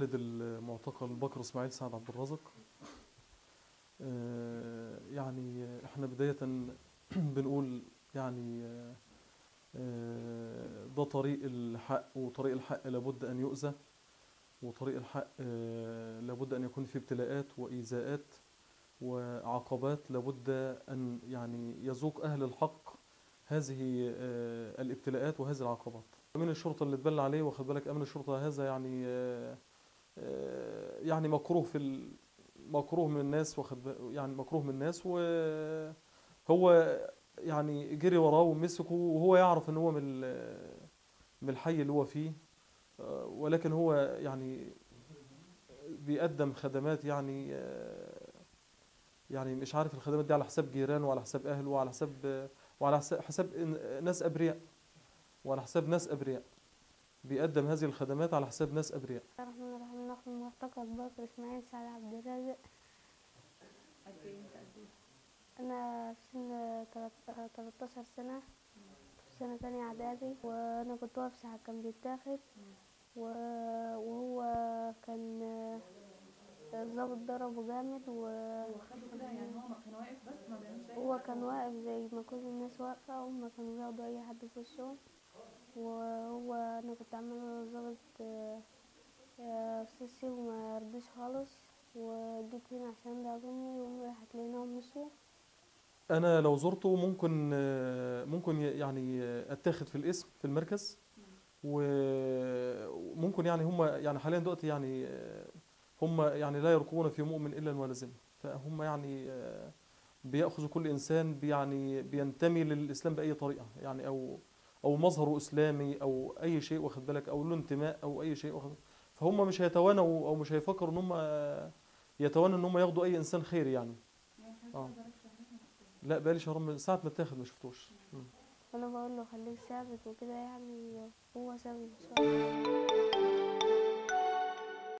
والد المعتقل بكر اسماعيل سعد عبد الرازق آه، يعني احنا بداية بنقول يعني آه، آه، ده طريق الحق وطريق الحق لابد أن يؤذى وطريق الحق آه، لابد أن يكون فيه ابتلاءات وإيذاءات وعقبات لابد أن يعني يذوق أهل الحق هذه آه، الابتلاءات وهذه العقبات أمين الشرطة اللي اتبلى عليه واخد بالك أمين الشرطة هذا يعني آه، آه، يعني مكروه في ال... مكروه من الناس واخد بال- يعني مكروه من الناس وهو يعني جري وراه ومسكه وهو يعرف ان هو من ال- من الحي اللي هو فيه آه، ولكن هو يعني بيقدم خدمات يعني آه، يعني مش عارف الخدمات دي على حساب جيرانه وعلى حساب اهله وعلى حساب وعلى حساب حساب إن- ناس ابرياء وعلى حساب ناس ابرياء بيقدم هذه الخدمات على حساب ناس ابرياء الرحمن الرحيم نحن معتقد بكر اسماعيل سعد عبد الرازق قد ايه انت قد ايه انا في سن تلات- 13 سنه في سنه تانية اعدادي وانا كنت واقف ساعه كان بيتاخد و- وهو كان الضابط ضربه جامد وهو هو خده كده يعني هو ما كان واقف بس ما بيعملش اي حاجه كان واقف زي ما كل الناس واقفه وما كانوا بياخدوا اي حد في وشهم وهو انا كنت عامله الضابط آه، آه، سيسي وما رضيش خالص وجيت هنا عشان ده امي وامي راحت لقيناهم مشوا انا لو زرته ممكن آه، ممكن ي- يعني آه، اتاخد في الاسم في المركز و- وممكن يعني هم يعني حاليا دلوقتي يعني آه، هم يعني لا يرقون في مؤمن الا ولازم فهم يعني آه، بياخذوا كل انسان بي- يعني بينتمي للاسلام باي طريقه يعني او او مظهره اسلامي او اي شيء واخد بالك او له انتماء او اي شيء واخد فهم مش هيتوانوا او مش هيفكروا ان هم آه، يتوانوا ان هم ياخدوا اي انسان خير يعني يعني حضرتك آه. بقالك شهرين ما شفتوش. لا بقالي شهر من ساعة ما اتاخد ما شفتوش مم. وانا بقول له خليك ثابت وكده يعني هو ثابت ان شاء الله